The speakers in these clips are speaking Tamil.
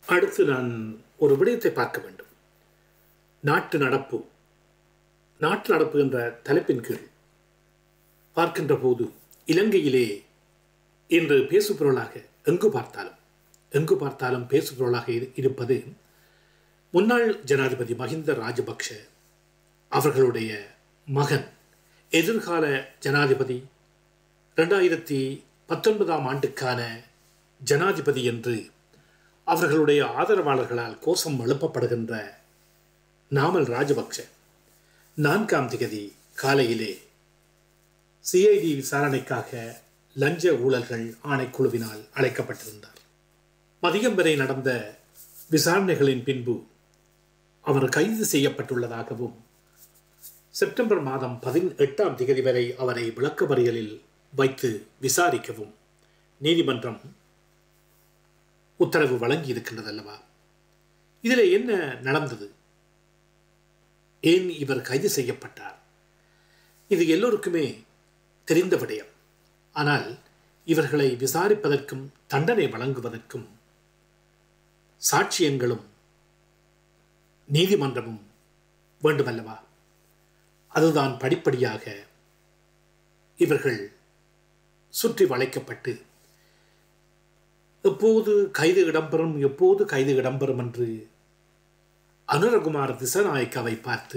அடுத்து நான் ஒரு விடயத்தை பார்க்க வேண்டும் நாட்டு நடப்பு நாட்டு நடப்பு என்ற தலைப்பின் கீழ் பார்க்கின்ற போது இலங்கையிலே இன்று பேசுபொருளாக எங்கு பார்த்தாலும் எங்கு பார்த்தாலும் பேசுபொருளாக இரு- இருப்பது முன்னாள் ஜனாதிபதி மஹிந்த ராஜபக்ஷ அவர்களுடைய மகன் எதிர்கால ஜனாதிபதி ரெண்டாயிரத்தி பத்தொன்பதாம் ஆண்டுக்கான ஜனாதிபதி என்று அவர்களுடைய ஆதரவாளர்களால் கோஷம் எழுப்பப்படுகின்ற நாமல் ராஜபக்ஷ நான்காம் திகதி காலையிலே சிஐடி விசாரணைக்காக லஞ்ச ஊழல்கள் ஆணைக்குழுவினால் அழைக்கப்பட்டிருந்தார் மதியம் வரை நடந்த விசாரணைகளின் பின்பு அவர் கைது செய்யப்பட்டுள்ளதாகவும் செப்டம்பர் மாதம் பதினெட்டாம் திகதி வரை அவரை விளக்கமறியலில் வைத்து விசாரிக்கவும் நீதிமன்றம் உத்தரவு வழங்கி இருக்கின்றது அல்லவா இதில் என்ன நடந்தது ஏன் இவர் கைது செய்யப்பட்டார் இது எல்லோருக்குமே தெரிந்த விடயம் ஆனால் இவர்களை விசாரிப்பதற்கும் தண்டனை வழங்குவதற்கும் சாட்சியங்களும் நீதிமன்றமும் வேண்டுமல்லவா அதுதான் படிப்படியாக இவர்கள் சுற்றி வளைக்கப்பட்டு எப்போது கைது இடம்பெறும் எப்போது கைது இடம்பெறும் என்று அனுரகுமார் திசநாயக்காவை பார்த்து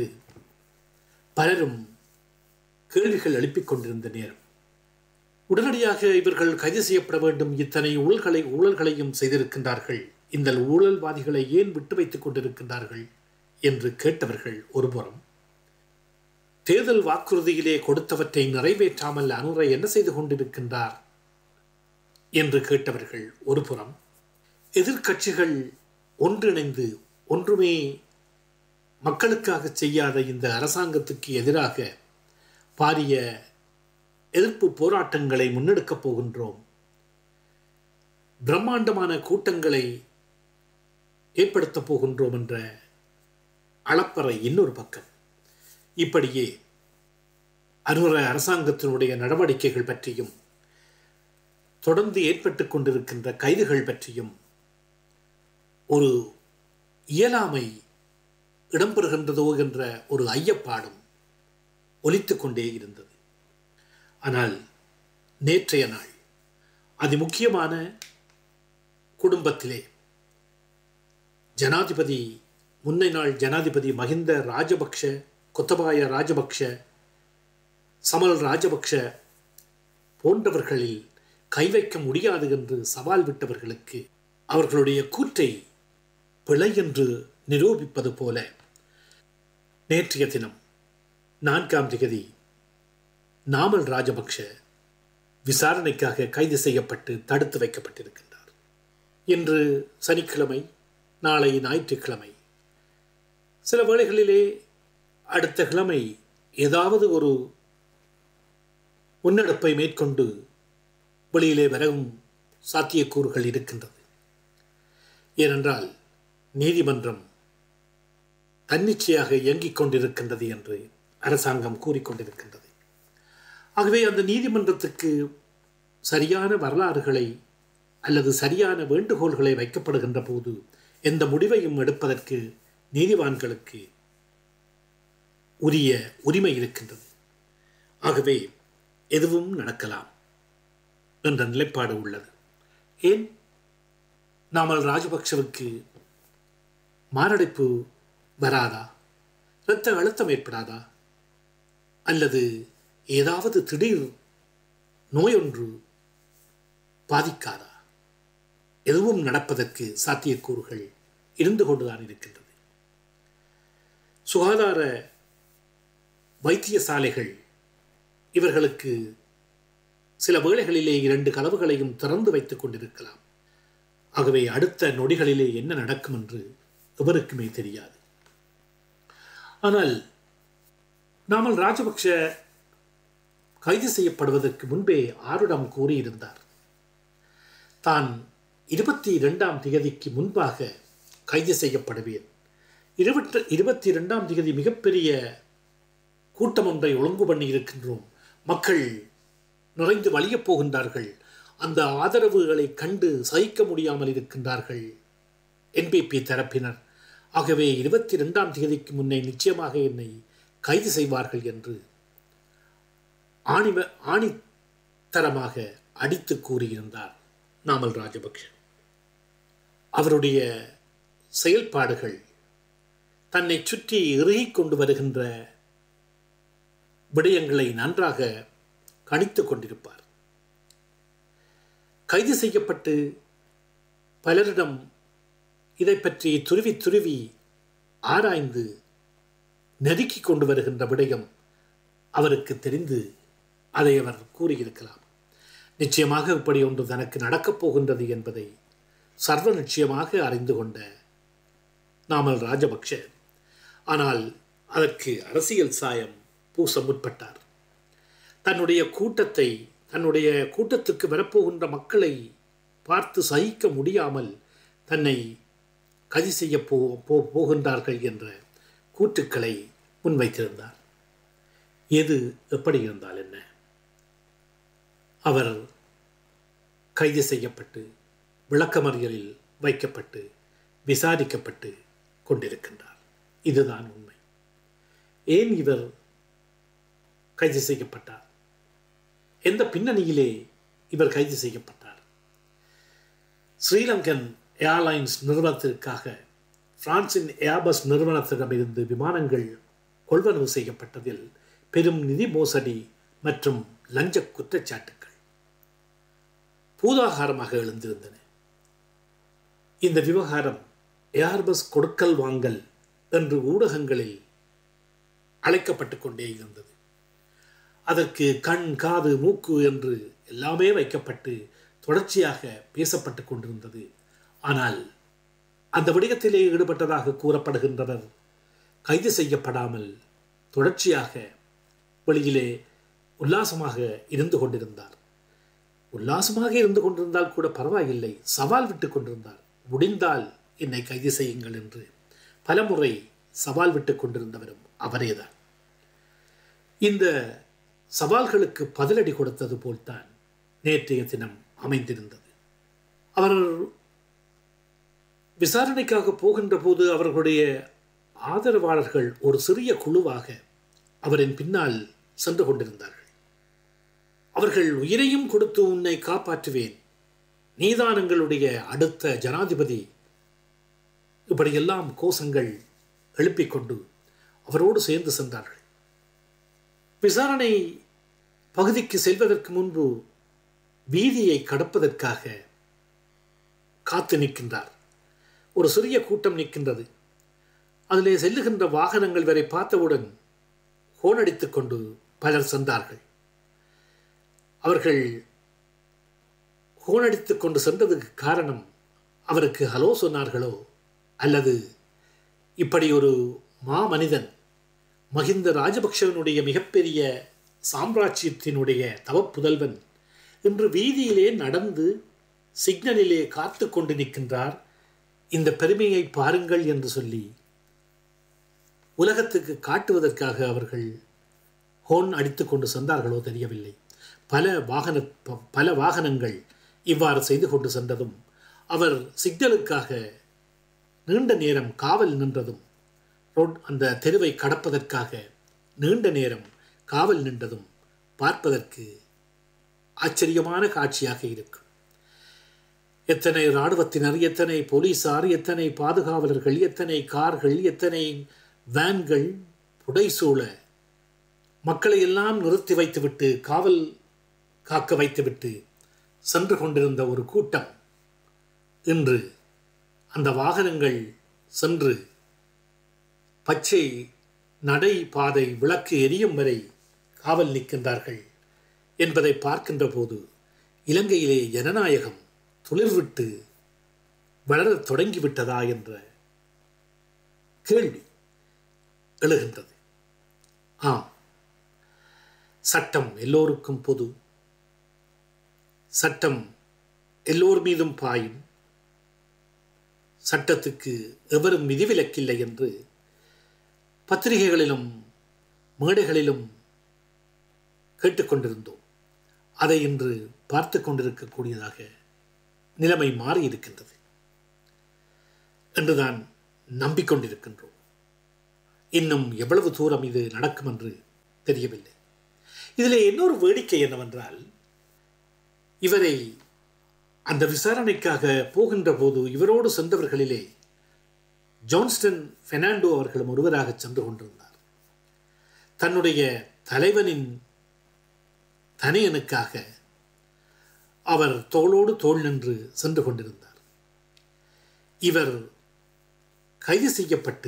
பலரும் கேள்விகள் எழுப்பிக் கொண்டிருந்த நேரம் உடனடியாக இவர்கள் கைது செய்யப்பட வேண்டும் இத்தனை ஊழல்களை ஊழல்களையும் செய்திருக்கின்றார்கள் இந்த ஊழல்வாதிகளை ஏன் விட்டு வைத்துக் கொண்டிருக்கின்றார்கள் என்று கேட்டவர்கள் ஒருபுறம் தேர்தல் வாக்குறுதியிலே கொடுத்தவற்றை நிறைவேற்றாமல் அனுரை என்ன செய்து கொண்டிருக்கின்றார் என்று கேட்டவர்கள் ஒருபுறம் எதிர்க்கட்சிகள் ஒன்றிணைந்து ஒன்றுமே மக்களுக்காக செய்யாத இந்த அரசாங்கத்துக்கு எதிராக பாரிய எதிர்ப்பு போராட்டங்களை முன்னெடுக்கப் போகின்றோம் பிரம்மாண்டமான கூட்டங்களை ஏற்படுத்தப் போகின்றோம் என்ற அளப்பறை இன்னொரு பக்கம் இப்படியே அனுர அரசாங்கத்தினுடைய நடவடிக்கைகள் பற்றியும் தொடர்ந்து ஏற்பட்டுக் கொண்டிருக்கின்ற கைதுகள் பற்றியும் ஒரு இயலாமை இடம்பெறுகின்றதோ என்ற ஒரு ஐயப்பாடும் ஒலித்துக் கொண்டே இருந்தது ஆனால் நேற்றைய நாள் அதிமுக்கியமான குடும்பத்திலே ஜனாதிபதி முன்னை நாள் ஜனாதிபதி மஹிந்த ராஜபக்ஷ கொத்தபாய ராஜபக்ஷ சமல் ராஜபக்ஷ போன்றவர்களில் கை வைக்க முடியாது என்று சவால் விட்டவர்களுக்கு அவர்களுடைய கூற்றை பிழை என்று நிரூபிப்பது போல நேற்றைய தினம் நான்காம் திகதி நாமல் ராஜபக்ஷ விசாரணைக்காக கைது செய்யப்பட்டு தடுத்து வைக்கப்பட்டிருக்கின்றார் இன்று சனிக்கிழமை நாளை ஞாயிற்றுக்கிழமை சில வேளைகளிலே அடுத்த கிழமை ஏதாவது ஒரு முன்னெடுப்பை மேற்கொண்டு வெளியிலே வரவும் சாத்தியக்கூறுகள் இருக்கின்றது ஏனென்றால் நீதிமன்றம் தன்னிச்சையாக இயங்கிக் கொண்டிருக்கின்றது என்று அரசாங்கம் கூறிக்கொண்டிருக்கின்றது ஆகவே அந்த நீதிமன்றத்துக்கு சரியான வரலாறுகளை அல்லது சரியான வேண்டுகோள்களை வைக்கப்படுகின்ற போது எந்த முடிவையும் எடுப்பதற்கு நீதிவான்களுக்கு உரிய உரிமை இருக்கின்றது ஆகவே எதுவும் நடக்கலாம் என்ற நிலைப்பாடு உள்ளது ஏன் நாமல் ராஜபக்ஷவுக்கு மாரடைப்பு வராதா இரத்த அழுத்தம் ஏற்படாதா அல்லது ஏதாவது திடீர் நோயொன்று பாதிக்காதா எதுவும் நடப்பதற்கு சாத்தியக்கூறுகள் இருந்து கொண்டுதான் இருக்கின்றது சுகாதார வைத்தியசாலைகள் இவர்களுக்கு சில வேளைகளிலே இரண்டு கதவுகளையும் திறந்து வைத்துக் கொண்டிருக்கலாம் ஆகவே அடுத்த நொடிகளிலே என்ன நடக்கும் என்று எவருக்குமே தெரியாது ஆனால் நாமல் ராஜபக்ஷ கைது செய்யப்படுவதற்கு முன்பே ஆருடம் கூறியிருந்தார் தான் இருபத்தி இரண்டாம் திகதிக்கு முன்பாக கைது செய்யப்படுவேன் இருபத்தி இருபத்தி இரண்டாம் திகதி மிகப்பெரிய கூட்டம் ஒன்றை ஒழுங்கு பண்ணி இருக்கின்றோம் மக்கள் நிறைந்து வழியப் போகின்றார்கள் அந்த ஆதரவுகளை கண்டு சகிக்க முடியாமல் இருக்கின்றார்கள் என்பிபி தரப்பினர் ஆகவே இருபத்தி ரெண்டாம் தேதிக்கு முன்னே நிச்சயமாக என்னை கைது செய்வார்கள் என்று ஆணிவ ஆணித்தரமாக அடித்து கூறியிருந்தார் நாமல் ராஜபக்ஷ அவருடைய செயல்பாடுகள் தன்னை சுற்றி இறுகிக் கொண்டு வருகின்ற விடயங்களை நன்றாக கணித்து கொண்டிருப்பார் கைது செய்யப்பட்டு பலரிடம் இதை பற்றி துருவி துருவி ஆராய்ந்து நெருக்கி கொண்டு வருகின்ற விடயம் அவருக்கு தெரிந்து அதை அவர் கூறியிருக்கலாம் நிச்சயமாக இப்படி ஒன்று தனக்கு நடக்கப் போகின்றது என்பதை சர்வ நிச்சயமாக அறிந்து கொண்ட நாமல் ராஜபக்ஷ ஆனால் அதற்கு அரசியல் சாயம் பூச முற்பட்டார் தன்னுடைய கூட்டத்தை தன்னுடைய கூட்டத்துக்கு வரப்போகின்ற மக்களை பார்த்து சகிக்க முடியாமல் தன்னை கைது செய்ய போ போ- போகின்றார்கள் என்ற கூற்றுக்களை முன்வைத்திருந்தார் எது எப்படி இருந்தால் என்ன அவர் கைது செய்யப்பட்டு விளக்கமறியலில் வைக்கப்பட்டு விசாரிக்கப்பட்டு கொண்டிருக்கின்றார் இதுதான் உண்மை ஏன் இவர் கைது செய்யப்பட்டார் எந்த பின்னணியிலே இவர் கைது செய்யப்பட்டார் ஸ்ரீலங்கன் ஏர்லைன்ஸ் நிறுவனத்திற்காக பிரான்சின் ஏர்பஸ் நிறுவனத்திடமிருந்து விமானங்கள் கொள்வனவு செய்யப்பட்டதில் பெரும் நிதி மோசடி மற்றும் லஞ்ச குற்றச்சாட்டுக்கள் பூதாகாரமாக எழுந்திருந்தன இந்த விவகாரம் ஏர்பஸ் கொடுக்கல் வாங்கல் என்று ஊடகங்களில் அழைக்கப்பட்டு கொண்டே இருந்தது அதற்கு கண் காது மூக்கு என்று எல்லாமே வைக்கப்பட்டு தொடர்ச்சியாக பேசப்பட்டு கொண்டிருந்தது ஆனால் அந்த விடயத்திலே ஈடுபட்டதாக கூறப்படுகின்றவர் கைது செய்யப்படாமல் தொடர்ச்சியாக வெளியிலே உல்லாசமாக இருந்து கொண்டிருந்தார் உல்லாசமாக இருந்து கொண்டிருந்தால் கூட பரவாயில்லை சவால் விட்டு கொண்டிருந்தார் முடிந்தால் என்னை கைது செய்யுங்கள் என்று பலமுறை சவால் விட்டு கொண்டிருந்தவரும் அவரேதான் இந்த சவால்களுக்கு பதிலடி கொடுத்தது போல்தான் நேற்றைய தினம் அமைந்திருந்தது அவர் விசாரணைக்காக போகின்ற போது அவர்களுடைய ஆதரவாளர்கள் ஒரு சிறிய குழுவாக அவரின் பின்னால் சென்று கொண்டிருந்தார்கள் அவர்கள் உயிரையும் கொடுத்து உன்னை காப்பாற்றுவேன் நீதான் எங்களுடைய அடுத்த ஜனாதிபதி இப்படியெல்லாம் கோஷங்கள் எழுப்பிக் கொண்டு அவரோடு சேர்ந்து சென்றார்கள் விசாரணை பகுதிக்கு செல்வதற்கு முன்பு வீதியை கடப்பதற்காக காத்து நிற்கின்றார் ஒரு சிறிய கூட்டம் நிற்கின்றது அதிலே செல்லுகின்ற வாகனங்கள் வரை பார்த்தவுடன் ஹோனடித்துக் கொண்டு பலர் சென்றார்கள் அவர்கள் ஹோனடித்துக் கொண்டு சென்றதுக்கு காரணம் அவருக்கு ஹலோ சொன்னார்களோ அல்லது இப்படி ஒரு மா மனிதன் மஹிந்த ராஜபக்ஷவனுடைய மிகப்பெரிய சாம்ராஜ்யத்தினுடைய தவப்புதல்வன் இன்று வீதியிலே நடந்து சிக்னலிலே காத்து கொண்டு நிற்கின்றார் இந்த பெருமையை பாருங்கள் என்று சொல்லி உலகத்துக்கு காட்டுவதற்காக அவர்கள் ஹோன் அடித்துக் கொண்டு சென்றார்களோ தெரியவில்லை பல வாகன ப- பல வாகனங்கள் இவ்வாறு செய்து கொண்டு சென்றதும் அவர் சிக்னலுக்காக நீண்ட நேரம் காவல் நின்றதும் ரோட் அந்த தெருவை கடப்பதற்காக நீண்ட நேரம் காவல் நின்றதும் பார்ப்பதற்கு ஆச்சரியமான காட்சியாக இருக்கும் எத்தனை இராணுவத்தினர் எத்தனை போலீசார் எத்தனை பாதுகாவலர்கள் எத்தனை கார்கள் எத்தனை வேன்கள் புடைசூழ மக்களை எல்லாம் நிறுத்தி வைத்துவிட்டு காவல் காக்க வைத்துவிட்டு சென்று கொண்டிருந்த ஒரு கூட்டம் இன்று அந்த வாகனங்கள் சென்று பச்சை நடை பாதை விளக்கு எரியும் வரை காவல் நிற்கின்றார்கள் என்பதை பார்க்கின்ற போது இலங்கையிலே ஜனநாயகம் துளிர்விட்டு வளரத் தொடங்கிவிட்டதா என்ற கேள்வி எழுகின்றது ஆம் சட்டம் எல்லோருக்கும் பொது சட்டம் எல்லோர் மீதும் பாயும் சட்டத்துக்கு எவரும் விதிவிலக்கில்லை என்று பத்திரிகைகளிலும் மேடைகளிலும் கேட்டுக்கொண்டிருந்தோம் அதை இன்று பார்த்து கொண்டிருக்கக்கூடியதாக நிலைமை மாறி இருக்கின்றது என்றுதான் நம்பிக்கொண்டிருக்கின்றோம் இன்னும் எவ்வளவு தூரம் இது நடக்கும் என்று தெரியவில்லை இதில் இன்னொரு வேடிக்கை என்னவென்றால் இவரை அந்த விசாரணைக்காக போகின்ற போது இவரோடு சென்றவர்களிலே ஜான்ஸ்டன் பெர்னாண்டோ அவர்களும் ஒருவராக சென்று கொண்டிருந்தார் தன்னுடைய தலைவனின் தனியனுக்காக அவர் தோளோடு தோள் நின்று சென்று கொண்டிருந்தார் இவர் கைது செய்யப்பட்டு